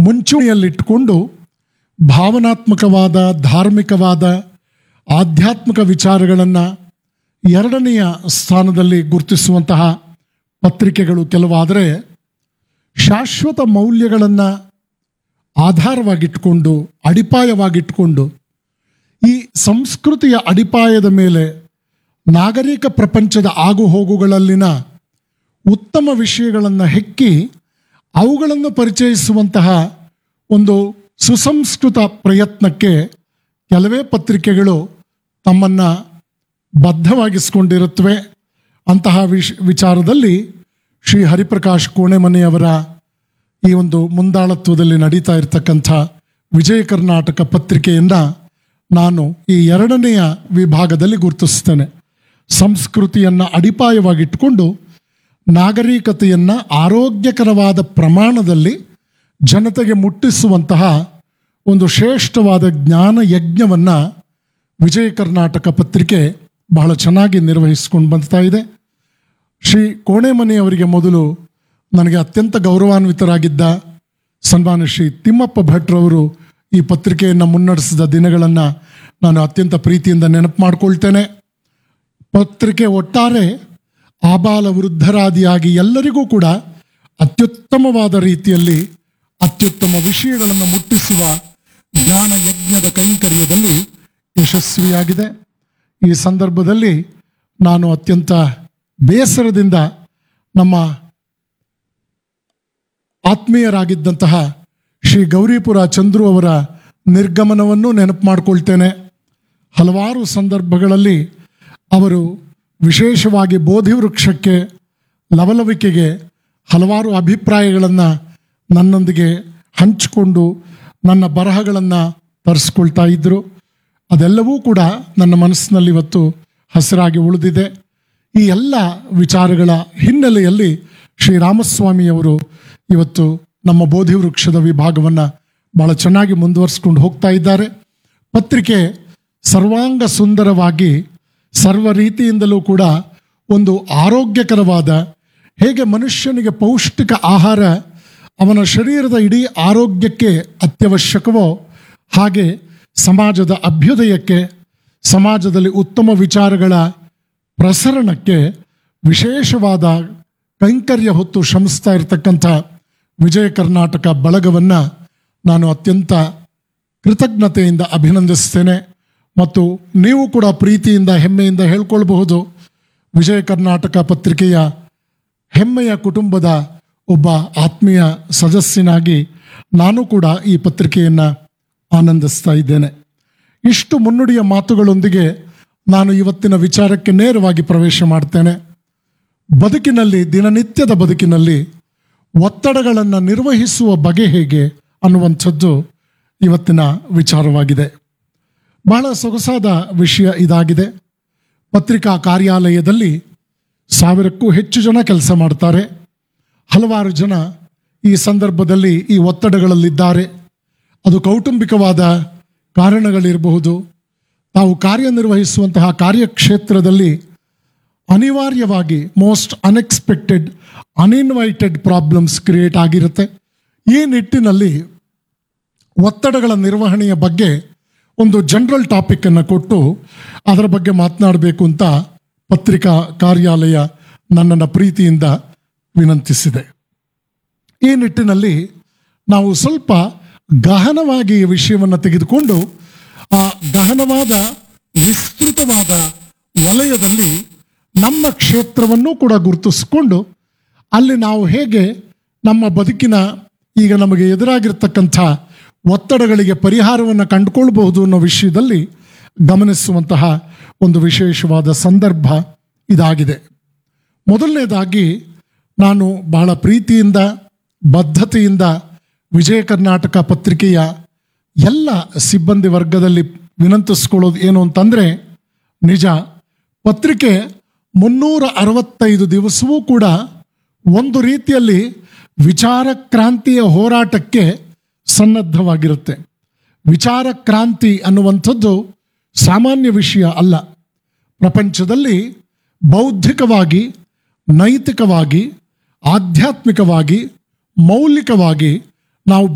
ಮುಂಚೂಣಿಯಲ್ಲಿಟ್ಟುಕೊಂಡು ಭಾವನಾತ್ಮಕವಾದ ಧಾರ್ಮಿಕವಾದ ಆಧ್ಯಾತ್ಮಿಕ ವಿಚಾರಗಳನ್ನು ಎರಡನೆಯ ಸ್ಥಾನದಲ್ಲಿ ಗುರುತಿಸುವಂತಹ ಪತ್ರಿಕೆಗಳು ಕೆಲವಾದರೆ ಶಾಶ್ವತ ಮೌಲ್ಯಗಳನ್ನು ಆಧಾರವಾಗಿಟ್ಕೊಂಡು ಅಡಿಪಾಯವಾಗಿಟ್ಕೊಂಡು ಈ ಸಂಸ್ಕೃತಿಯ ಅಡಿಪಾಯದ ಮೇಲೆ ನಾಗರಿಕ ಪ್ರಪಂಚದ ಆಗುಹೋಗುಗಳಲ್ಲಿನ ಉತ್ತಮ ವಿಷಯಗಳನ್ನು ಹೆಕ್ಕಿ ಅವುಗಳನ್ನು ಪರಿಚಯಿಸುವಂತಹ ಒಂದು ಸುಸಂಸ್ಕೃತ ಪ್ರಯತ್ನಕ್ಕೆ ಕೆಲವೇ ಪತ್ರಿಕೆಗಳು ತಮ್ಮನ್ನು ಬದ್ಧವಾಗಿಸಿಕೊಂಡಿರುತ್ತವೆ ಅಂತಹ ವಿಷ ವಿಚಾರದಲ್ಲಿ ಶ್ರೀ ಹರಿಪ್ರಕಾಶ್ ಕೋಣೆಮನೆಯವರ ಈ ಒಂದು ಮುಂದಾಳತ್ವದಲ್ಲಿ ನಡೀತಾ ಇರತಕ್ಕಂಥ ವಿಜಯ ಕರ್ನಾಟಕ ಪತ್ರಿಕೆಯನ್ನು ನಾನು ಈ ಎರಡನೆಯ ವಿಭಾಗದಲ್ಲಿ ಗುರುತಿಸ್ತೇನೆ ಸಂಸ್ಕೃತಿಯನ್ನು ಅಡಿಪಾಯವಾಗಿಟ್ಟುಕೊಂಡು ನಾಗರಿಕತೆಯನ್ನು ಆರೋಗ್ಯಕರವಾದ ಪ್ರಮಾಣದಲ್ಲಿ ಜನತೆಗೆ ಮುಟ್ಟಿಸುವಂತಹ ಒಂದು ಶ್ರೇಷ್ಠವಾದ ಜ್ಞಾನ ಯಜ್ಞವನ್ನು ವಿಜಯ ಕರ್ನಾಟಕ ಪತ್ರಿಕೆ ಬಹಳ ಚೆನ್ನಾಗಿ ನಿರ್ವಹಿಸಿಕೊಂಡು ಬರ್ತಾ ಇದೆ ಶ್ರೀ ಕೋಣೆಮನೆಯವರಿಗೆ ಮೊದಲು ನನಗೆ ಅತ್ಯಂತ ಗೌರವಾನ್ವಿತರಾಗಿದ್ದ ಸನ್ಮಾನ್ಯ ಶ್ರೀ ತಿಮ್ಮಪ್ಪ ಭಟ್ರವರು ಈ ಪತ್ರಿಕೆಯನ್ನು ಮುನ್ನಡೆಸಿದ ದಿನಗಳನ್ನು ನಾನು ಅತ್ಯಂತ ಪ್ರೀತಿಯಿಂದ ನೆನಪು ಮಾಡಿಕೊಳ್ತೇನೆ ಪತ್ರಿಕೆ ಒಟ್ಟಾರೆ ಆಬಾಲ ವೃದ್ಧರಾದಿಯಾಗಿ ಎಲ್ಲರಿಗೂ ಕೂಡ ಅತ್ಯುತ್ತಮವಾದ ರೀತಿಯಲ್ಲಿ ಅತ್ಯುತ್ತಮ ವಿಷಯಗಳನ್ನು ಮುಟ್ಟಿಸುವ ಜ್ಞಾನ ಯಜ್ಞದ ಕೈಂಕರ್ಯದಲ್ಲಿ ಯಶಸ್ವಿಯಾಗಿದೆ ಈ ಸಂದರ್ಭದಲ್ಲಿ ನಾನು ಅತ್ಯಂತ ಬೇಸರದಿಂದ ನಮ್ಮ ಆತ್ಮೀಯರಾಗಿದ್ದಂತಹ ಶ್ರೀ ಗೌರಿಪುರ ಚಂದ್ರು ಅವರ ನಿರ್ಗಮನವನ್ನು ನೆನಪು ಮಾಡಿಕೊಳ್ತೇನೆ ಹಲವಾರು ಸಂದರ್ಭಗಳಲ್ಲಿ ಅವರು ವಿಶೇಷವಾಗಿ ಬೋಧಿ ವೃಕ್ಷಕ್ಕೆ ಲವಲವಿಕೆಗೆ ಹಲವಾರು ಅಭಿಪ್ರಾಯಗಳನ್ನು ನನ್ನೊಂದಿಗೆ ಹಂಚಿಕೊಂಡು ನನ್ನ ಬರಹಗಳನ್ನು ತರಿಸ್ಕೊಳ್ತಾ ಇದ್ದರು ಅದೆಲ್ಲವೂ ಕೂಡ ನನ್ನ ಮನಸ್ಸಿನಲ್ಲಿ ಇವತ್ತು ಹಸಿರಾಗಿ ಉಳಿದಿದೆ ಈ ಎಲ್ಲ ವಿಚಾರಗಳ ಹಿನ್ನೆಲೆಯಲ್ಲಿ ಶ್ರೀರಾಮಸ್ವಾಮಿಯವರು ಇವತ್ತು ನಮ್ಮ ಬೋಧಿ ವೃಕ್ಷದ ವಿಭಾಗವನ್ನು ಬಹಳ ಚೆನ್ನಾಗಿ ಮುಂದುವರಿಸ್ಕೊಂಡು ಹೋಗ್ತಾ ಇದ್ದಾರೆ ಪತ್ರಿಕೆ ಸರ್ವಾಂಗ ಸುಂದರವಾಗಿ ಸರ್ವ ರೀತಿಯಿಂದಲೂ ಕೂಡ ಒಂದು ಆರೋಗ್ಯಕರವಾದ ಹೇಗೆ ಮನುಷ್ಯನಿಗೆ ಪೌಷ್ಟಿಕ ಆಹಾರ ಅವನ ಶರೀರದ ಇಡೀ ಆರೋಗ್ಯಕ್ಕೆ ಅತ್ಯವಶ್ಯಕವೋ ಹಾಗೆ ಸಮಾಜದ ಅಭ್ಯುದಯಕ್ಕೆ ಸಮಾಜದಲ್ಲಿ ಉತ್ತಮ ವಿಚಾರಗಳ ಪ್ರಸರಣಕ್ಕೆ ವಿಶೇಷವಾದ ಕೈಂಕರ್ಯ ಹೊತ್ತು ಶ್ರಮಿಸ್ತಾ ಇರತಕ್ಕಂಥ ವಿಜಯ ಕರ್ನಾಟಕ ಬಳಗವನ್ನು ನಾನು ಅತ್ಯಂತ ಕೃತಜ್ಞತೆಯಿಂದ ಅಭಿನಂದಿಸ್ತೇನೆ ಮತ್ತು ನೀವು ಕೂಡ ಪ್ರೀತಿಯಿಂದ ಹೆಮ್ಮೆಯಿಂದ ಹೇಳ್ಕೊಳ್ಬಹುದು ವಿಜಯ ಕರ್ನಾಟಕ ಪತ್ರಿಕೆಯ ಹೆಮ್ಮೆಯ ಕುಟುಂಬದ ಒಬ್ಬ ಆತ್ಮೀಯ ಸದಸ್ಯನಾಗಿ ನಾನು ಕೂಡ ಈ ಪತ್ರಿಕೆಯನ್ನು ಆನಂದಿಸ್ತಾ ಇದ್ದೇನೆ ಇಷ್ಟು ಮುನ್ನುಡಿಯ ಮಾತುಗಳೊಂದಿಗೆ ನಾನು ಇವತ್ತಿನ ವಿಚಾರಕ್ಕೆ ನೇರವಾಗಿ ಪ್ರವೇಶ ಮಾಡ್ತೇನೆ ಬದುಕಿನಲ್ಲಿ ದಿನನಿತ್ಯದ ಬದುಕಿನಲ್ಲಿ ಒತ್ತಡಗಳನ್ನು ನಿರ್ವಹಿಸುವ ಬಗೆ ಹೇಗೆ ಅನ್ನುವಂಥದ್ದು ಇವತ್ತಿನ ವಿಚಾರವಾಗಿದೆ ಬಹಳ ಸೊಗಸಾದ ವಿಷಯ ಇದಾಗಿದೆ ಪತ್ರಿಕಾ ಕಾರ್ಯಾಲಯದಲ್ಲಿ ಸಾವಿರಕ್ಕೂ ಹೆಚ್ಚು ಜನ ಕೆಲಸ ಮಾಡ್ತಾರೆ ಹಲವಾರು ಜನ ಈ ಸಂದರ್ಭದಲ್ಲಿ ಈ ಒತ್ತಡಗಳಲ್ಲಿದ್ದಾರೆ ಅದು ಕೌಟುಂಬಿಕವಾದ ಕಾರಣಗಳಿರಬಹುದು ತಾವು ಕಾರ್ಯನಿರ್ವಹಿಸುವಂತಹ ಕಾರ್ಯಕ್ಷೇತ್ರದಲ್ಲಿ ಅನಿವಾರ್ಯವಾಗಿ most unexpected uninvited problems create ಆಗಿರುತ್ತೆ ಈ ನಿಟ್ಟಿನಲ್ಲಿ ಒತ್ತಡಗಳ ನಿರ್ವಹಣೆಯ ಬಗ್ಗೆ ಒಂದು ಜನರಲ್ ಟಾಪಿಕ್ಕನ್ನು ಕೊಟ್ಟು ಅದರ ಬಗ್ಗೆ ಮಾತನಾಡಬೇಕು ಅಂತ ಪತ್ರಿಕಾ ಕಾರ್ಯಾಲಯ ನನ್ನನ್ನು ಪ್ರೀತಿಯಿಂದ ವಿನಂತಿಸಿದೆ ಈ ನಿಟ್ಟಿನಲ್ಲಿ ನಾವು ಸ್ವಲ್ಪ ಗಹನವಾಗಿ ಈ ವಿಷಯವನ್ನು ತೆಗೆದುಕೊಂಡು ಆ ಗಹನವಾದ ವಿಸ್ತೃತವಾದ ವಲಯದಲ್ಲಿ ನಮ್ಮ ಕ್ಷೇತ್ರವನ್ನು ಕೂಡ ಗುರುತಿಸಿಕೊಂಡು ಅಲ್ಲಿ ನಾವು ಹೇಗೆ ನಮ್ಮ ಬದುಕಿನ ಈಗ ನಮಗೆ ಎದುರಾಗಿರ್ತಕ್ಕಂಥ ಒತ್ತಡಗಳಿಗೆ ಪರಿಹಾರವನ್ನು ಕಂಡುಕೊಳ್ಬಹುದು ಅನ್ನೋ ವಿಷಯದಲ್ಲಿ ಗಮನಿಸುವಂತಹ ಒಂದು ವಿಶೇಷವಾದ ಸಂದರ್ಭ ಇದಾಗಿದೆ ಮೊದಲನೇದಾಗಿ ನಾನು ಬಹಳ ಪ್ರೀತಿಯಿಂದ ಬದ್ಧತೆಯಿಂದ ವಿಜಯ ಕರ್ನಾಟಕ ಪತ್ರಿಕೆಯ ಎಲ್ಲ ಸಿಬ್ಬಂದಿ ವರ್ಗದಲ್ಲಿ ವಿನಂತಿಸ್ಕೊಳ್ಳೋದು ಏನು ಅಂತಂದರೆ ನಿಜ ಪತ್ರಿಕೆ ಮುನ್ನೂರ ಅರವತ್ತೈದು ದಿವಸವೂ ಕೂಡ ಒಂದು ರೀತಿಯಲ್ಲಿ ವಿಚಾರ ಕ್ರಾಂತಿಯ ಹೋರಾಟಕ್ಕೆ ಸನ್ನದ್ಧವಾಗಿರುತ್ತೆ ವಿಚಾರ ಕ್ರಾಂತಿ ಅನ್ನುವಂಥದ್ದು ಸಾಮಾನ್ಯ ವಿಷಯ ಅಲ್ಲ ಪ್ರಪಂಚದಲ್ಲಿ ಬೌದ್ಧಿಕವಾಗಿ ನೈತಿಕವಾಗಿ ಆಧ್ಯಾತ್ಮಿಕವಾಗಿ ಮೌಲಿಕವಾಗಿ ನಾವು